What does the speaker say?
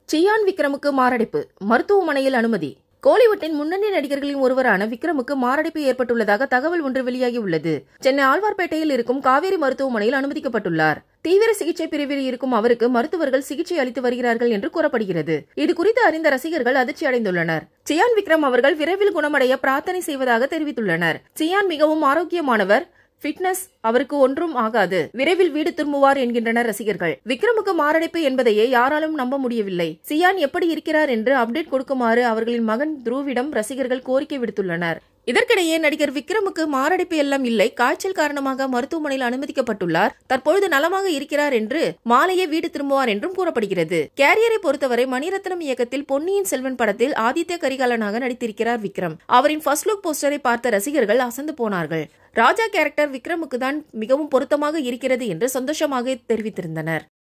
cyan விக்ரமுக்கு மாரடைப்பு மருத்துவமனையில் அனுமதி கோலிவுட்டின் முன்னணி நடிகர்களின் ஒருவரான விக்ரமுக்கு மாரடைப்பு ஏற்பட்டுள்ளதாக தகவல் ஒன்று வெளியாகியுள்ளது சென்னை ஆழ்வார்பேட்டையில் இருக்கும் காவேரி மருத்துவமனையில் அனுமதிக்கப்பட்டுள்ளார் தீவிர சிகிச்சை பிரிவில் இருக்கும் அவருக்கு மருத்துவர்கள் சிகிச்சை அளித்து வருகிறார்கள் என்று கூறப்படுகிறது இது குறித்து அறிந்த ரசிகர்கள் அதிர்ச்சி அடைந்துள்ளனர் சியான் விக்ரம் அவர்கள் விரைவில் குணமடைய பிரார்த்தனை செய்வதாக தெரிவித்துள்ளனர் சியான் மிகவும் ஆரோக்கியமானவர் ஃபிட்னஸ் அவருக்கு ஒன்றும் ஆகாது விரைவில் வீடு திரும்புவார் என்கின்றனர் ரசிகர்கள் விக்ரமுக்கு மாரடைப்பு என்பதையே யாராலும் நம்ப முடியவில்லை சியான் எப்படி இருக்கிறார் என்று அப்டேட் கொடுக்குமாறு அவர்களின் மகன் துருவிடம் ரசிகர்கள் கோரிக்கை விடுத்துள்ளனர் இதற்கிடையே நடிகர் விக்ரமுக்கு மாரடைப்பு எல்லாம் இல்லை காய்ச்சல் காரணமாக மருத்துவமனையில் அனுமதிக்கப்பட்டுள்ளார் தற்பொழுது நலமாக இருக்கிறார் என்று மாலையே வீடு திரும்புவார் என்றும் கூறப்படுகிறது கேரியரை பொறுத்தவரை மணிரத்னம் இயக்கத்தில் பொன்னியின் செல்வன் படத்தில் ஆதித்ய கரிகாலனாக நடித்திருக்கிறார் விக்ரம் அவரின் ஃபர்ஸ்ட் லுக் போஸ்டரை பார்த்த ரசிகர்கள் அசந்து போனார்கள் ராஜா கேரக்டர் விக்ரமுக்கு தான் மிகவும் பொருத்தமாக இருக்கிறது என்று சந்தோஷமாக தெரிவித்திருந்தனர்